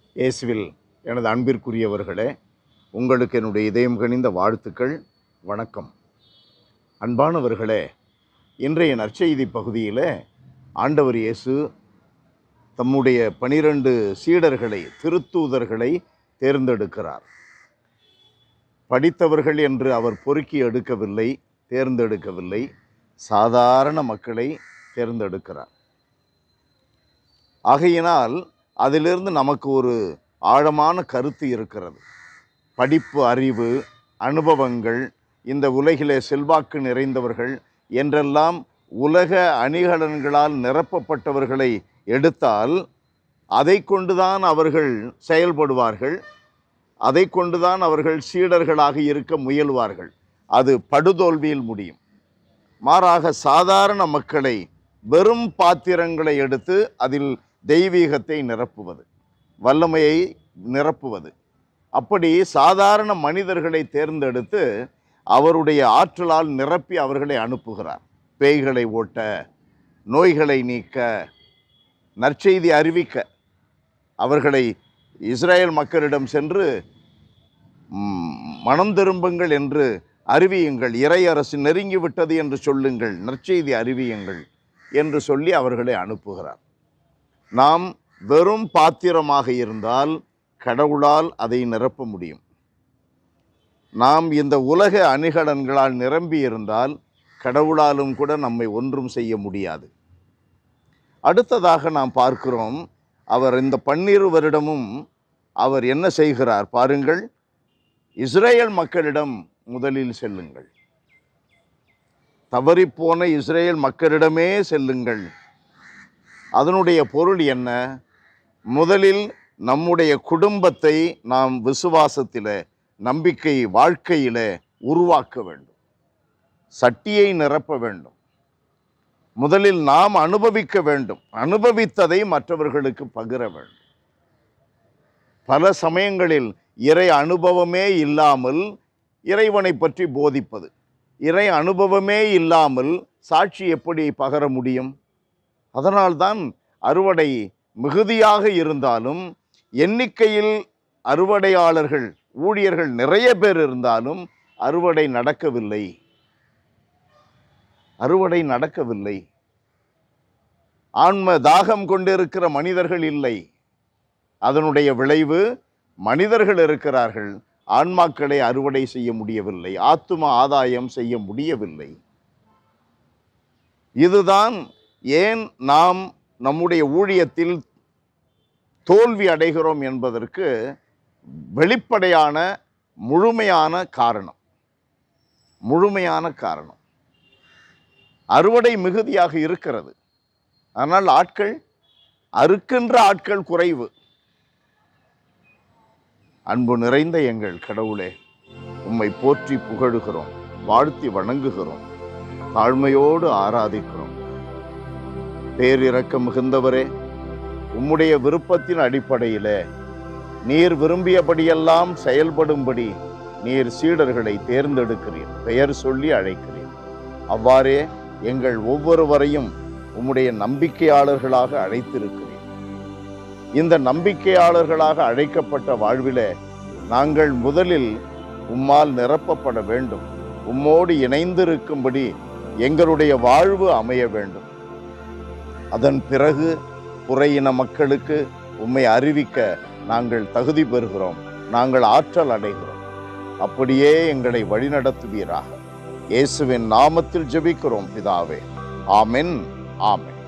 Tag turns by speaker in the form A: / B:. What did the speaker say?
A: இயேசுவில் எனது அன்பிற்குரியவர்களே உங்களுக்கு என்னுடைய இதயம் கனிந்த வாழ்த்துக்கள் வணக்கம் அன்பானவர்களே இன்றைய நற்செய்தி பகுதியில் ஆண்டவர் இயேசு தம்முடைய பனிரெண்டு சீடர்களை திருத்தூதர்களை தேர்ந்தெடுக்கிறார் படித்தவர்கள் என்று அவர் பொறுக்கி எடுக்கவில்லை தேர்ந்தெடுக்கவில்லை சாதாரண மக்களை தேர்ந்தெடுக்கிறார் ஆகையினால் அதிலிருந்து நமக்கு ஒரு ஆழமான கருத்து இருக்கிறது படிப்பு அறிவு அனுபவங்கள் இந்த உலகிலே செல்வாக்கு நிறைந்தவர்கள் என்றெல்லாம் உலக அணிகலன்களால் நிரப்பப்பட்டவர்களை எடுத்தால் அதை கொண்டுதான் அவர்கள் செயல்படுவார்கள் அதை கொண்டுதான் அவர்கள் சீடர்களாக இருக்க முயல்வார்கள் அது படுதோல்வியில் முடியும் மாறாக சாதாரண மக்களை வெறும் பாத்திரங்களை எடுத்து அதில் தெய்வீகத்தை நிரப்புவது வல்லமையை நிரப்புவது அப்படி சாதாரண மனிதர்களை தேர்ந்தெடுத்து அவருடைய ஆற்றலால் நிரப்பி அவர்களை அனுப்புகிறார் பேய்களை ஓட்ட நோய்களை நீக்க நற்செய்தி அறிவிக்க அவர்களை இஸ்ரேல் மக்களிடம் சென்று ம், மனம் திரும்புங்கள் என்று அறிவியுங்கள் இறை அரசு நெருங்கிவிட்டது என்று சொல்லுங்கள் நற்செய்தி அறிவியுங்கள் என்று சொல்லி அவர்களை அனுப்புகிறார் நாம் வெறும் பாத்திரமாக இருந்தால் கடவுளால் அதை நிரப்ப முடியும் நாம் இந்த உலக அணிகலன்களால் நிரம்பி இருந்தால் கடவுளாலும் கூட நம்மை ஒன்றும் செய்ய முடியாது அடுத்ததாக நாம் பார்க்கிறோம் அவர் இந்த பன்னிரு வருடமும் அவர் என்ன செய்கிறார் பாருங்கள் இஸ்ரேல் மக்களிடம் முதலில் செல்லுங்கள் தவறிப்போன இஸ்ரேல் மக்களிடமே செல்லுங்கள் அதனுடைய பொருள் என்ன முதலில் நம்முடைய குடும்பத்தை நாம் விசுவாசத்தில் நம்பிக்கை வாழ்க்கையில் உருவாக்க வேண்டும் சட்டியை நிரப்ப வேண்டும் முதலில் நாம் அனுபவிக்க வேண்டும் அனுபவித்ததை மற்றவர்களுக்கு பகிர வேண்டும் பல சமயங்களில் இறை அனுபவமே இல்லாமல் இறைவனை பற்றி போதிப்பது இறை அனுபவமே இல்லாமல் சாட்சி எப்படி பகர முடியும் அதனால்தான் அறுவடை மிகுதியாக இருந்தாலும் எண்ணிக்கையில் அறுவடையாளர்கள் ஊழியர்கள் நிறைய பேர் இருந்தாலும் அறுவடை நடக்கவில்லை அறுவடை நடக்கவில்லை ஆன்ம தாகம் கொண்டிருக்கிற மனிதர்கள் இல்லை அதனுடைய விளைவு மனிதர்கள் இருக்கிறார்கள் ஆன்மாக்களை அறுவடை செய்ய முடியவில்லை ஆத்தும ஆதாயம் செய்ய முடியவில்லை இதுதான் ஏன் நாம் நம்முடைய ஊழியத்தில் தோல்வி அடைகிறோம் என்பதற்கு வெளிப்படையான முழுமையான காரணம் முழுமையான காரணம் அறுவடை மிகுதியாக இருக்கிறது ஆனால் ஆட்கள் அறுக்கின்ற ஆட்கள் குறைவு அன்பு நிறைந்த எங்கள் கடவுளே உம்மை போற்றி புகழுகிறோம் வாழ்த்தி வணங்குகிறோம் தாழ்மையோடு ஆராதிக்கிறோம் பேரிரக்க மிகுந்தவரே உம்முடைய விருப்பத்தின் அடிப்படையிலே நீர் விரும்பியபடியெல்லாம் செயல்படும்படி நீர் சீடர்களை தேர்ந்தெடுக்கிறீர் பெயர் சொல்லி அழைக்கிறீர் அவ்வாறே எங்கள் ஒவ்வொருவரையும் உம்முடைய நம்பிக்கையாளர்களாக அழைத்திருக்கிறீர் இந்த நம்பிக்கையாளர்களாக அழைக்கப்பட்ட வாழ்விலே நாங்கள் முதலில் உம்மால் நிரப்பப்பட வேண்டும் உம்மோடு இணைந்திருக்கும்படி எங்களுடைய வாழ்வு அமைய வேண்டும் அதன் பிறகு புறையின மக்களுக்கு உம்மை அறிவிக்க நாங்கள் தகுதி பெறுகிறோம் நாங்கள் ஆற்றல் அடைகிறோம் அப்படியே எங்களை வழிநடத்துவீராக இயேசுவின் நாமத்தில் ஜெபிக்கிறோம் பிதாவே ஆமென் ஆமென்